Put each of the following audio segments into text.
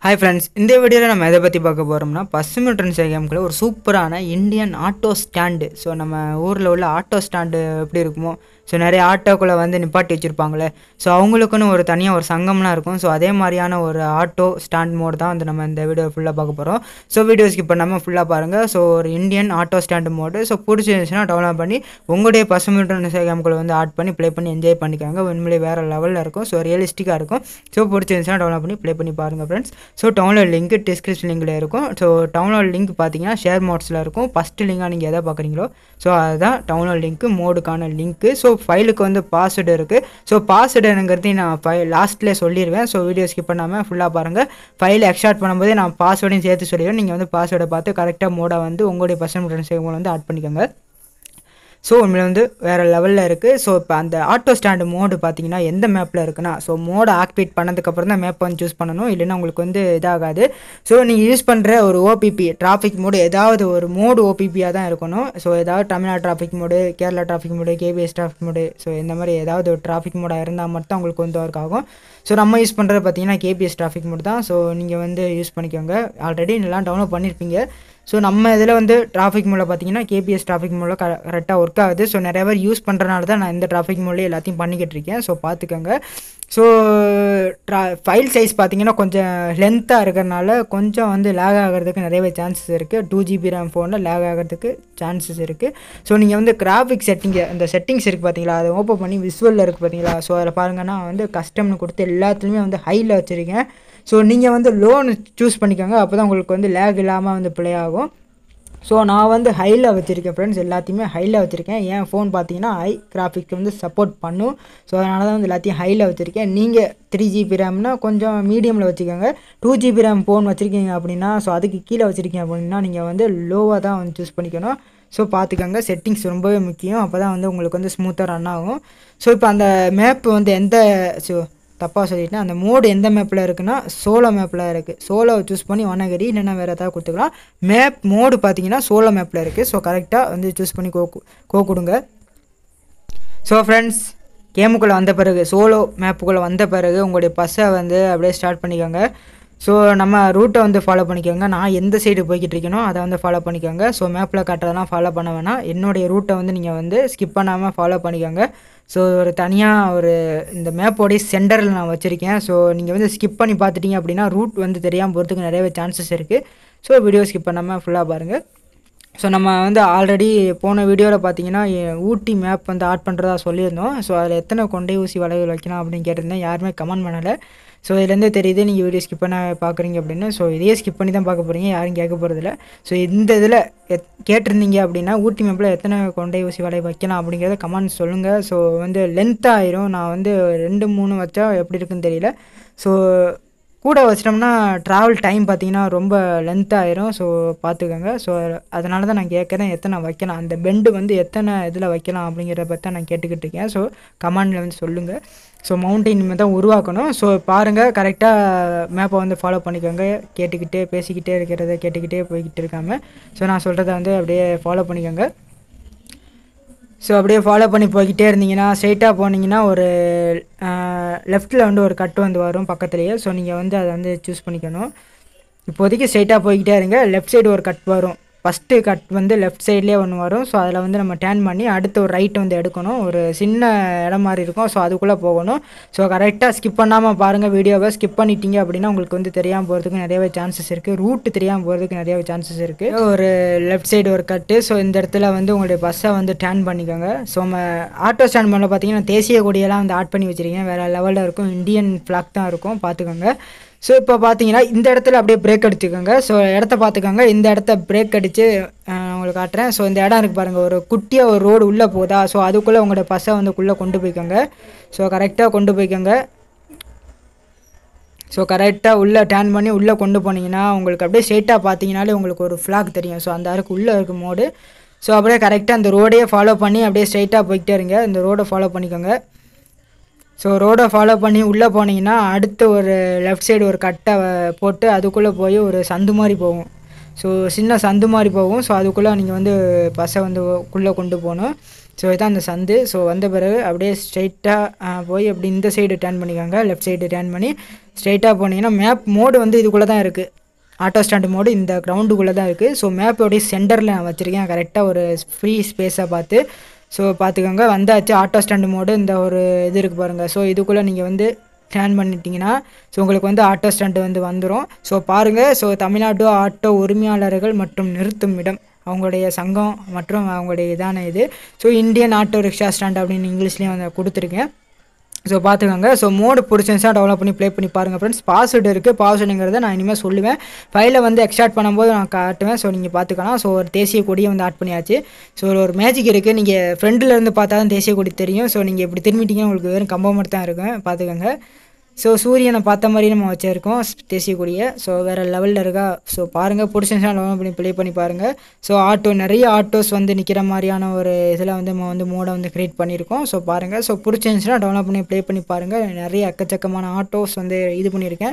hi friends இந்த வீடியோவில் நம்ம எதை பற்றி பார்க்க போகிறோம்னா பசுமை ட்ரெண்ட்ஸ் கேமுக்குள்ள ஒரு சூப்பரான இந்தியன் ஆட்டோ ஸ்டாண்டு ஸோ நம்ம ஊரில் உள்ள ஆட்டோ ஸ்டாண்டு எப்படி இருக்குமோ ஸோ நிறைய ஆட்டோக்குள்ளே வந்து நிப்பாட்டி வச்சுருப்பாங்களே ஸோ அவங்களுக்குன்னு ஒரு தனியாக ஒரு சங்கம்லாம் இருக்கும் ஸோ அதே மாதிரியான ஒரு ஆட்டோ ஸ்டாண்ட் மோட் தான் வந்து நம்ம இந்த வீடியோ ஃபுல்லாக பார்க்க போகிறோம் ஸோ வீடியோ ஸ்கிப் பண்ணாமல் ஃபுல்லாக பாருங்கள் ஸோ ஒரு Indian auto stand mod so பிடிச்சிருந்துச்சுன்னா டவுன்லோட் பண்ணி உங்களுடைய பசுமை ட்ரெண்ட்ஸ் கேமுக்குள்ள வந்து ஆட் பண்ணி ப்ளே பண்ணி என்ஜாய் பண்ணிக்காங்க உண்மையிலே வேறு லெவலில் இருக்கும் ஸோ ரியலிஸ்டிக்காக இருக்கும் ஸோ பிடிச்சிருந்துச்சுன்னா டவுன்லோட் பண்ணி ப்ளே பண்ணி பாருங்கள் friends so download link description லிங்கில் இருக்கும் ஸோ டவுன்லோட் லிங்க் பார்த்தீங்கன்னா ஷேர் மோட்ஸில் இருக்கும் ஃபஸ்ட்டு லிங்காக நீங்கள் எதை பார்க்குறீங்களோ ஸோ அதுதான் டவுன்லோட் லிங்க்கு மோடுக்கான லிங்க்கு ஸோ ஃபைலுக்கு வந்து பாஸ்வேர்டு இருக்குது ஸோ பாஸ்வேர்டுங்கிறது நான் ஃபை லாஸ்ட்லேயே சொல்லிடுவேன் ஸோ வீடியோ ஸ்கிப் பண்ணாமல் ஃபுல்லாக பாருங்கள் ஃபைல் எக்ஸ்ட்ராக்ட் பண்ணும்போது நான் பாஸ்வேர்டையும் சேர்த்து சொல்லிடுவேன் நீங்கள் வந்து பாஸ்வேர்டை பார்த்து கரெக்டாக மோடை வந்து உங்களுடைய பர்சன்ட் வந்து ஆட் பண்ணிக்கோங்க ஸோ உண்மையில வந்து வேறு லெவலில் இருக்குது ஸோ இப்போ அந்த ஆட்டோ ஸ்டாண்டு மோடு பார்த்தீங்கன்னா எந்த மேப்பில் இருக்குன்னா ஸோ மோடை ஆக்டிவேட் பண்ணதுக்கப்புறம் தான் மேப்பை வந்து சூஸ் பண்ணணும் இல்லைன்னா உங்களுக்கு வந்து இதாகாது ஸோ நீங்கள் யூஸ் பண்ணுற ஒரு ஓபிபி டிராஃபிக் மோடு ஏதாவது ஒரு மோடு ஓபிபியாக தான் இருக்கணும் ஸோ ஏதாவது Tamil Nadu traffic mod Kerala traffic mod KPS traffic mod so இந்த மாதிரி ஏதாவது ஒரு டிராஃபிக் மோடாக இருந்தால் மட்டும் உங்களுக்கு வந்து ஒர்க் ஆகும் ஸோ நம்ம யூஸ் பண்ணுறது பார்த்தீங்கன்னா கேபிஎஸ் டிராஃபிக் மோடு தான் ஸோ நீங்கள் வந்து யூஸ் பண்ணிக்கோங்க ஆல்ரெடி எல்லாம் டவுன்லோட் பண்ணியிருப்பீங்க ஸோ நம்ம இதில் வந்து டிராஃபிக் மூலம் பார்த்தீங்கன்னா கேபிஎஸ் டிராஃபிக் மூலம் கரெக்டாக ஒர்க் ஆகுது ஸோ நிறைய பேர் யூஸ் பண்ணுறனால தான் நான் இந்த டிராஃபிக் மூலம் எல்லாத்தையும் பண்ணிக்கிட்டு இருக்கேன் ஸோ பார்த்துக்கோங்க ஸோ ட்ரா ஃபைல் சைஸ் பார்த்தீங்கன்னா கொஞ்சம் லென்த்தாக இருக்கிறனால கொஞ்சம் வந்து லேக் ஆகிறதுக்கு நிறையவே சான்சஸ் இருக்குது டூ ஜிபி ரேம் ஃபோனில் லேக் ஆகிறதுக்கு சான்சஸ் இருக்குது ஸோ நீங்கள் வந்து கிராஃபிக் செட்டிங்கு அந்த செட்டிங்ஸ் இருக்குது பார்த்தீங்களா அதை ஓப்பன் பண்ணி விசுவலில் இருக்குது பார்த்தீங்களா ஸோ அதில் பாருங்கன்னா வந்து கஸ்டம்னு கொடுத்து எல்லாத்துலேயுமே வந்து ஹையில் வச்சுருக்கேன் ஸோ நீங்கள் வந்து லோன் சூஸ் பண்ணிக்கோங்க அப்போ தான் உங்களுக்கு வந்து லேக் இல்லாமல் வந்து ப்ளே ஆகும் ஸோ நான் வந்து ஹையில் வச்சுருக்கேன் ஃப்ரெண்ட்ஸ் எல்லாத்தையுமே ஹையில் வச்சுருக்கேன் என் ஃபோன் பார்த்தீங்கன்னா ஹை கிராஃபிக் வந்து சப்போர்ட் பண்ணும் ஸோ அதனால தான் வந்து எல்லாத்தையும் ஹையில் வச்சுருக்கேன் நீங்கள் த்ரீ ஜிபி ரேம்னா கொஞ்சம் மீடியமில் வச்சுக்கோங்க டூ ஜிபி ரேம் ஃபோன் வச்சுருக்கீங்க அப்படின்னா ஸோ அதுக்கு கீழே வச்சுருக்கீங்க அப்படின்னா நீங்கள் வந்து லோவாக தான் வந்து சூஸ் பண்ணிக்கணும் ஸோ பார்த்துக்கோங்க செட்டிங்ஸ் ரொம்பவே முக்கியம் அப்போ தான் வந்து உங்களுக்கு வந்து ஸ்மூத்தாக ரன் ஆகும் ஸோ இப்போ அந்த மேப் வந்து எந்த ஸோ தப்பாக சொல்லிட்டேன் அந்த மோடு எந்த மேப்பில் இருக்குன்னா சோலோ மேப்பில் இருக்குது சோலோவை சூஸ் பண்ணி வனகரி இல்லைன்னா வேறு ஏதாவது கொடுத்துக்கலாம் மேப் மோடு பார்த்தீங்கன்னா சோலோ மேப்பில் இருக்குது ஸோ கரெக்டாக வந்து சூஸ் பண்ணி கோ கோ கொடுங்க ஸோ ஃப்ரெண்ட்ஸ் கேமுக்குள்ளே வந்த பிறகு சோலோ மேப்புக்குள்ளே வந்த பிறகு உங்களுடைய பஸ்ஸை வந்து அப்படியே ஸ்டார்ட் பண்ணிக்கோங்க ஸோ நம்ம ரூட்டை வந்து ஃபாலோ பண்ணிக்கோங்க நான் எந்த சைடு போய்கிட்டு இருக்கேனோ அதை வந்து ஃபாலோ பண்ணிக்கோங்க ஸோ மேப்பில் காட்டுறதெல்லாம் ஃபாலோ பண்ண வேணாம் என்னுடைய ரூட்டை வந்து நீங்கள் வந்து ஸ்கிப் பண்ணாமல் ஃபாலோ பண்ணிக்கோங்க ஸோ ஒரு தனியாக ஒரு இந்த மேப்போடைய சென்டரில் நான் வச்சுருக்கேன் ஸோ நீங்கள் வந்து ஸ்கிப் பண்ணி பார்த்துட்டீங்க அப்படின்னா ரூட் வந்து தெரியாமல் போகிறதுக்கு நிறையவே சான்சஸ் இருக்குது ஸோ வீடியோ ஸ்கிப் பண்ணாமல் ஃபுல்லாக பாருங்கள் ஸோ நம்ம வந்து ஆல்ரெடி போன வீடியோவில் பார்த்தீங்கன்னா ஊட்டி மேப் வந்து ஆட் பண்ணுறதா சொல்லியிருந்தோம் ஸோ அதில் எத்தனை கொண்டை ஊசி வளைவுகள் வைக்கலாம் அப்படின்னு கேட்டிருந்தேன் யாருமே கமெண்ட் பண்ணலை ஸோ இதுலேருந்தே தெரியுது நீங்கள் வீடியோ ஸ்கிப் பண்ண பார்க்குறீங்க அப்படின்னு ஸோ இதையே ஸ்கிப் பண்ணி தான் பார்க்க போகிறீங்க யாரும் கேட்க போகிறதில்ல ஸோ இந்த இதில் எத் கேட்டிருந்தீங்க அப்படின்னா ஊட்டி மேப்பில் எத்தனை கொண்டை ஊசி வலை வைக்கலாம் அப்படிங்கிறத கமெண்ட் சொல்லுங்கள் ஸோ வந்து லென்த் ஆயிரும் நான் வந்து ரெண்டு மூணு வச்சா எப்படி இருக்குன்னு தெரியல ஸோ கூட வச்சிட்டோம்னா ட்ராவல் டைம் பார்த்தீங்கன்னா ரொம்ப லென்த் ஆயிரும் ஸோ பார்த்துக்கோங்க ஸோ அதனால தான் நான் கேட்குறேன் எத்தனை வைக்கலாம் அந்த பெண்டு வந்து எத்தனை இதில் வைக்கலாம் அப்படிங்கிறத பற்றி நான் கேட்டுக்கிட்டு இருக்கேன் ஸோ கமெண்டில் வந்து சொல்லுங்கள் ஸோ மவுண்டைன் இனிமேல் தான் உருவாக்கணும் ஸோ பாருங்கள் கரெக்டாக மேப்பை வந்து ஃபாலோ பண்ணிக்கோங்க கேட்டுக்கிட்டே பேசிக்கிட்டே இருக்கிறத கேட்டுக்கிட்டே போய்கிட்டு இருக்காமல் ஸோ நான் சொல்கிறத வந்து அப்படியே ஃபாலோ பண்ணிக்கோங்க ஸோ அப்படியே ஃபாலோ பண்ணி போய்கிட்டே இருந்தீங்கன்னா ஸ்ட்ரைட்டாக போனீங்கன்னா ஒரு லெஃப்ட்டில் வந்து ஒரு கட்டு வந்து வரும் பக்கத்துலேயே ஸோ நீங்கள் வந்து அதை வந்து சூஸ் பண்ணிக்கணும் இப்போதைக்கு ஸ்ட்ரைட்டாக போய்கிட்டே இருங்க லெஃப்ட் சைடு ஒரு கட் வரும் ஃபஸ்ட்டு கட் வந்து லெஃப்ட் சைட்லேயே ஒன்று வரும் ஸோ அதில் வந்து நம்ம டேர்ன் பண்ணி அடுத்து ஒரு ரைட் வந்து எடுக்கணும் ஒரு சின்ன இடம் மாதிரி இருக்கும் ஸோ அதுக்குள்ளே போகணும் ஸோ கரெக்டாக ஸ்கிப் பண்ணாமல் பாருங்கள் வீடியோவை ஸ்கிப் பண்ணிட்டீங்க அப்படின்னா உங்களுக்கு வந்து தெரியாமல் போகிறதுக்கு நிறையவே சான்சஸ் இருக்குது ரூட்டு தெரியாமல் போகிறதுக்கு நிறையவே சான்சஸ் இருக்குது ஒரு லெஃப்ட் சைடு ஒரு கட்டு ஸோ இந்த இடத்துல வந்து உங்களுடைய பஸ்ஸை வந்து டேர்ன் பண்ணிக்கோங்க ஸோ நம்ம ஆட்டோ ஸ்டாண்ட் பண்ணல பார்த்தீங்கன்னா தேசிய கொடியெல்லாம் வந்து ஆட் பண்ணி வச்சுருக்கேன் வேறு லெவலில் இருக்கும் இந்தியன் ஃப்ளாக் தான் இருக்கும் பார்த்துக்கோங்க ஸோ இப்போ பார்த்தீங்கன்னா இந்த இடத்துல அப்படியே பிரேக் அடிச்சுக்கோங்க ஸோ இடத்த பார்த்துக்கோங்க இந்த இடத்த பிரேக் அடித்து உங்களுக்கு காட்டுறேன் ஸோ இந்த இடம் இருக்குது பாருங்கள் ஒரு குட்டியாக ஒரு ரோடு உள்ளே போதா ஸோ அதுக்குள்ளே உங்களோட பஸ்ஸை வந்து உள்ளே கொண்டு போய்க்கோங்க ஸோ கரெக்டாக கொண்டு போய்க்கோங்க ஸோ கரெக்டாக உள்ளே டேர்ன் பண்ணி உள்ளே கொண்டு போனீங்கன்னா உங்களுக்கு அப்படியே ஸ்ட்ரெயிட்டாக பார்த்தீங்கனாலே உங்களுக்கு ஒரு ஃப்ளாக் தெரியும் ஸோ அந்த அருக்கு உள்ளே இருக்கும் மோடு ஸோ அப்படியே கரெக்டாக அந்த ரோடையே ஃபாலோ பண்ணி அப்படியே ஸ்ட்ரெயிட்டாக போய்கிட்டே இருங்க இந்த ரோடை ஃபாலோ பண்ணிக்கோங்க ஸோ ரோடை ஃபாலோ பண்ணி உள்ளே போனீங்கன்னா அடுத்து ஒரு லெஃப்ட் சைடு ஒரு கட்டை போட்டு அதுக்குள்ளே போய் ஒரு சந்து மாதிரி போகும் ஸோ சின்ன சந்து மாதிரி போகும் ஸோ அதுக்குள்ளே நீங்கள் வந்து பஸ்ஸை வந்து உள்ளே கொண்டு போகணும் ஸோ இதான் அந்த சந்து ஸோ வந்த பிறகு அப்படியே ஸ்ட்ரைட்டாக போய் அப்படி இந்த சைடு டேர்ன் பண்ணிக்கோங்க லெஃப்ட் சைடு டேர்ன் பண்ணி ஸ்ட்ரைட்டாக போனீங்கன்னா மேப் மோடு வந்து இதுக்குள்ளே தான் இருக்குது ஆட்டோ ஸ்டாண்டு மோடு இந்த கிரவுண்டுக்குள்ளே தான் இருக்குது ஸோ மேப்போடைய சென்டரில் நான் வச்சுருக்கேன் கரெக்டாக ஒரு ஃப்ரீ ஸ்பேஸாக பார்த்து ஸோ பார்த்துக்கோங்க வந்தாச்சு ஆட்டோ ஸ்டாண்டு மோடு இந்த ஒரு இது இருக்குது பாருங்கள் ஸோ இதுக்குள்ளே நீங்கள் வந்து டேர்ன் பண்ணிட்டீங்கன்னா ஸோ உங்களுக்கு வந்து ஆட்டோ ஸ்டாண்டு வந்து வந்துடும் ஸோ பாருங்கள் ஸோ தமிழ்நாடு ஆட்டோ உரிமையாளர்கள் மற்றும் நிறுத்தும் இடம் அவங்களுடைய சங்கம் மற்றும் அவங்களுடைய இதான இது so Indian auto rickshaw stand அப்படின்னு இங்கிலீஷ்லேயும் வந்து கொடுத்துருக்கேன் ஸோ பார்த்துக்கோங்க ஸோ மோடு பிடிச்சிருந்துச்சா டெவலப் பண்ணி ப்ளே பண்ணி பாருங்கள் ஃப்ரெண்ட்ஸ் பாஸ்வேர்டு இருக்குது பாஸ்வேர்டுங்கிறத நான் இனிமேல் சொல்லுவேன் ஃபைலை வந்து எக்ஸ்ட்ராக்ட் பண்ணும்போது நான் காட்டுவேன் ஸோ நீங்கள் பார்த்துக்கலாம் ஸோ ஒரு தேசிய கொடியை வந்து ஆட் பண்ணியாச்சு ஸோ ஒரு மேஜிக் இருக்குது நீங்கள் ஃப்ரெண்டில் இருந்து பார்த்தா தான் தேசிய கொடி தெரியும் ஸோ நீங்கள் இப்படி திரும்பிட்டீங்கன்னா உங்களுக்கு வெறும் கம்பம் மட்டும் தான் இருக்கும் பார்த்துக்கோங்க ஸோ சூரியனை பார்த்த மாதிரி நம்ம வச்சுருக்கோம் தேசிய கொடியை ஸோ வேறு லெவலில் இருக்கா ஸோ பாருங்கள் பிடிச்சிருந்துச்சா டவுன்லோட் பண்ணி ப்ளே பண்ணி பாருங்கள் ஸோ ஆட்டோ நிறைய ஆட்டோஸ் வந்து நிற்கிற மாதிரியான ஒரு இதில் வந்து நம்ம வந்து மோடை வந்து க்ரியேட் பண்ணியிருக்கோம் ஸோ பாருங்கள் ஸோ பிடிச்சிருந்துச்சுன்னா டவுன்லோட் பண்ணி ப்ளே பண்ணி பாருங்கள் நிறைய எக்கச்சக்கமான ஆட்டோஸ் வந்து இது பண்ணியிருக்கேன்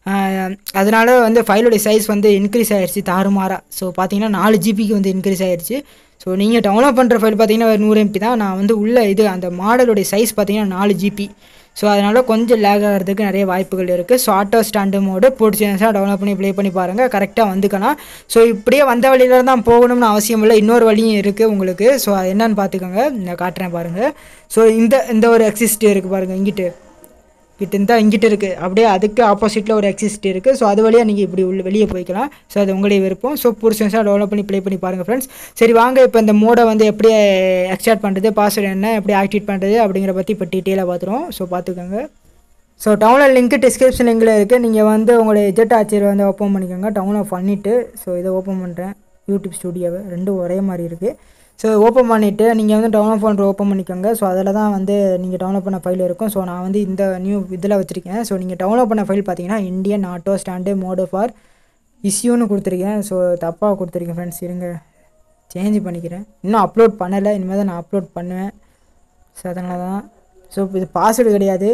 அதனால வந்து ஃபைலோடைய சைஸ் வந்து இன்க்ரீஸ் ஆயிடுச்சு தாறுமாறாக ஸோ பார்த்தீங்கன்னா நாலு ஜிபிக்கு வந்து இன்க்ரீஸ் ஆயிடுச்சு ஸோ நீங்கள் டவுன்லோட் பண்ணுற ஃபைல் பார்த்தீங்கன்னா ஒரு நூறு எம்பி தான் நான் வந்து உள்ள இது அந்த மாடலுடைய சைஸ் பார்த்தீங்கன்னா நாலு ஜிபி ஸோ அதனால் கொஞ்சம் லேக் ஆகிறதுக்கு நிறைய வாய்ப்புகள் இருக்குது ஸோ ஆட்டோ ஸ்டாண்டு மோடு பிடிச்சிருந்துச்சா டவுன்லோட் பண்ணி ப்ளே பண்ணி பாருங்கள் கரெக்டாக வந்துக்கலாம் ஸோ இப்படியே வந்த வழியில தான் போகணும்னு அவசியம் இல்லை இன்னொரு வழியும் இருக்குது உங்களுக்கு ஸோ அது என்னன்னு பார்த்துக்கோங்க நான் காட்டுறேன் பாருங்கள் ஸோ இந்த இந்த ஒரு எக்ஸிஸ்ட் இருக்குது பாருங்கள் இங்கிட்டு கிட்ட இருந்தால் இங்கிட்ட இருக்குது அப்படியே அதுக்கு ஆப்போசிட்டில் ஒரு எக்ஸிஸ்ட் இருக்குது ஸோ அது வழியாக நீங்கள் இப்படி உள்ள வெளியே போய்க்கலாம் ஸோ அது உங்களுடைய விருப்பம் ஸோ பிடிச்சிருந்துச்சா டெவலப் பண்ணி ப்ளே பண்ணி பாருங்கள் ஃப்ரெண்ட்ஸ் சரி வாங்க இப்போ இந்த மோடை வந்து எப்படி எக்ஸ்டார்ட் பண்ணுறது பாஸ்வேர்டு என்ன எப்படி ஆக்டிவேட் பண்ணுறது அப்படிங்கிற பற்றி இப்போ டீட்டெயிலாக பார்த்துருவோம் ஸோ பார்த்துக்கோங்க ஸோ டவுனில் லிங்க் டிஸ்கிரிப்ஷன் லிங்கில் இருக்குது நீங்கள் வந்து உங்களுடைய ஜெட் ஆச்சர் வந்து ஓப்பன் பண்ணிக்கோங்க டவுனில் பண்ணிவிட்டு ஸோ இதை ஓப்பன் பண்ணுறேன் யூடியூப் ஸ்டுடியோவை ரெண்டும் ஒரே மாதிரி இருக்குது ஸோ ஓப்பன் பண்ணிவிட்டு நீங்கள் வந்து டவுன்லோட் பண்ணுற ஓப்பன் பண்ணிக்கோங்க ஸோ அதில் தான் வந்து நீங்கள் டவுன்லோட் பண்ண ஃபைல் இருக்கும் ஸோ நான் வந்து இந்த நியூ இதில் வச்சுருக்கேன் ஸோ நீங்கள் டவுன்லோட் பண்ண ஃபைல் பார்த்தீங்கன்னா Indian auto stand mod for இஷ்யூன்னு கொடுத்துருக்கேன் ஸோ தப்பாக கொடுத்துருக்கேன் ஃப்ரெண்ட்ஸ் இருங்க சேஞ்ச் பண்ணிக்கிறேன் இன்னும் அப்லோட் பண்ணலை இனிமேல் தான் நான் அப்லோட் பண்ணுவேன் ஸோ அதனால தான் ஸோ இது பாஸ்வேர்டு கிடையாது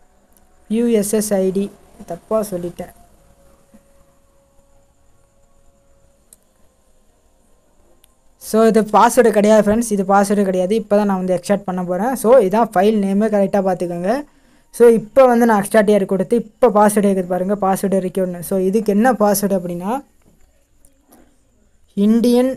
யூஎஸ்எஸ்ஐடி தப்பாக சொல்லிட்டேன் ஸோ இது பாஸ்வேர்டு கிடையாது ஃப்ரெண்ட்ஸ் இது பாஸ்வேர்டு கிடையாது இப்போ தான் நான் வந்து எக்ஸ்ட்ராக்ட் பண்ண போகிறேன் ஸோ இதான் ஃபைல் நேமு கரெக்டாக பார்த்துக்கோங்க ஸோ இப்போ வந்து நான் எக்ஸ்ட்ராக்ட் இயர் கொடுத்து இப்போ பாஸ்வேர்டு இருக்குது பாருங்கள் பாஸ்வேர்டு இருக்கணும் ஸோ இதுக்கு என்ன பாஸ்வேர்டு அப்படின்னா இந்தியன்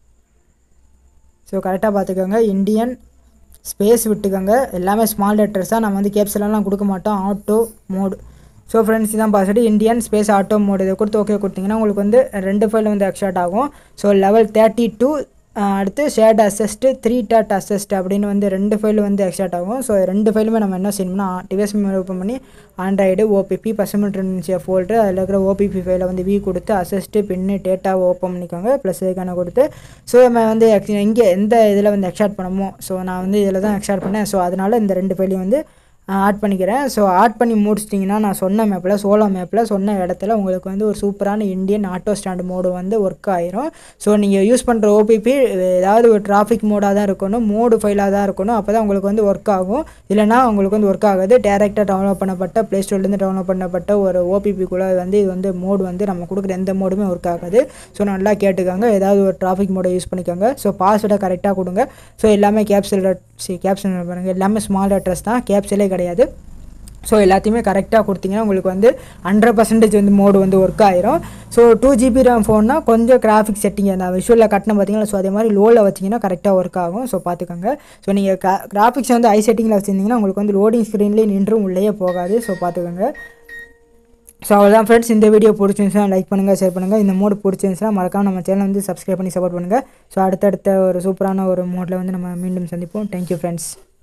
ஸோ கரெக்டாக பார்த்துக்கோங்க இந்தியன் ஸ்பேஸ் விட்டுக்கோங்க எல்லாமே ஸ்மால் லெட்டர்ஸாக நம்ம வந்து கேப்ஸ்லாம் கொடுக்க மாட்டோம் ஆட்டோ மோடு ஸோ ஃப்ரெண்ட்ஸ் இதான் password Indian space auto mod இதை கொடுத்து ஓகே கொடுத்தீங்கன்னா உங்களுக்கு வந்து ரெண்டு ஃபைல் வந்து எக்ஸ்ட்ராட் ஆகும் ஸோ லெவல் தேர்ட்டி டூ அடுத்து shared asset three dot asset அப்படின்னு வந்து ரெண்டு ஃபைல் வந்து எக்ஸ்ட்ராட் ஆகும் ஸோ ரெண்டு ஃபைலுமே நம்ம என்ன செய்யணும்னா டிவைஸ் மெமரி ஓப்பன் பண்ணி ஆண்ட்ராய்டு ஓபிபி பசுமட்ரன்சியா ஃபோல்டர் அதில் இருக்கிற ஓபிபி ஃபைலை வந்து வி கொடுத்து அசஸ்ட்டு பின்னு டேட்டாவை ஓப்பன் பண்ணிக்கோங்க ப்ளஸ் இதுக்கான கொடுத்து ஸோ நம்ம வந்து இங்கே எந்த இதில் வந்து எக்ஸ்ட்ராட் பண்ணமோ ஸோ நான் வந்து இதில் தான் எக்ஸ்ட்ராட் பண்ணேன் ஸோ அதனால் இந்த ரெண்டு ஃபைலையும் வந்து ஆட் பண்ணிக்கிறேன் ஸோ ஆட் பண்ணி முடிச்சிட்டிங்கன்னா நான் சொன்ன மேப்பில் சோலோ மேப்பில் சொன்ன இடத்துல உங்களுக்கு வந்து ஒரு சூப்பரான இந்தியன் ஆட்டோ ஸ்டாண்ட் மோடு வந்து ஒர்க் ஆயிரும் ஸோ நீங்கள் யூஸ் பண்ணுற ஓபிபி ஏதாவது ஒரு டிராஃபிக் மோடாக தான் இருக்கணும் மோடு ஃபைலாக தான் இருக்கணும் அப்போ தான் உங்களுக்கு வந்து ஒர்க் ஆகும் இல்லைனா உங்களுக்கு வந்து ஒர்க் ஆகாது டேரெக்டாக டவுன்லோட் பண்ணப்பட்ட ப்ளே ஸ்டோர்லேருந்து டவுன்லோட் பண்ணப்பட்ட ஒரு ஓபிபிக்குள்ளே வந்து இது வந்து மோடு வந்து நம்ம கொடுக்குற எந்த மோடுமே ஒர்க் ஆகாது ஸோ நல்லா கேட்டுக்கோங்க ஏதாவது ஒரு டிராஃபிக் மோடை யூஸ் பண்ணிக்கோங்க ஸோ பாஸ்வேர்டை கரெக்டாக கொடுங்க ஸோ எல்லாமே கேப்சல் சி கேப்சல் பாருங்கள் எல்லாமே ஸ்மால் லெட்டர்ஸ் தான் கேப்சலே கிடையாது ஸோ எல்லாத்தையுமே கரெக்டாக கொடுத்தீங்கன்னா உங்களுக்கு வந்து ஹண்ட்ரட் பர்சன்டேஜ் வந்து மோடு வந்து ஒர்க் ஆயிரும் ஸோ டூ ஜிபி ரேம் ஃபோன்னா கொஞ்சம் கிராஃபிக் செட்டிங் அந்த விஷுவலில் கட்டின பார்த்தீங்கன்னா ஸோ அதே மாதிரி லோவில் வச்சிங்கன்னா கரெக்டாக ஒர்க் ஆகும் ஸோ பார்த்துக்கோங்க ஸோ நீங்கள் கிராஃபிக்ஸ் வந்து ஐ செட்டிங்கில் வச்சுருந்தீங்கன்னா உங்களுக்கு வந்து லோடிங் ஸ்க்ரீன்லேயே நின்றும் உள்ளேயே போகாது ஸோ பார்த்துக்கோங்க ஸோ அவ்வளோதான் ஃப்ரெண்ட்ஸ் இந்த வீடியோ பிடிச்சிருந்துச்சுன்னா லைக் பண்ணுங்கள் ஷேர் பண்ணுங்கள் இந்த மோடு பிடிச்சிருந்துச்சுன்னா மறக்காம நம்ம சேனல் வந்து சப்ஸ்கிரைப் பண்ணி சப்போர்ட் பண்ணுங்கள் ஸோ அடுத்தடுத்த ஒரு சூப்பரான ஒரு மோடில் வந்து நம்ம மீண்டும் சந்திப்போம் தேங்க்யூ ஃப்ரெண்ட்ஸ்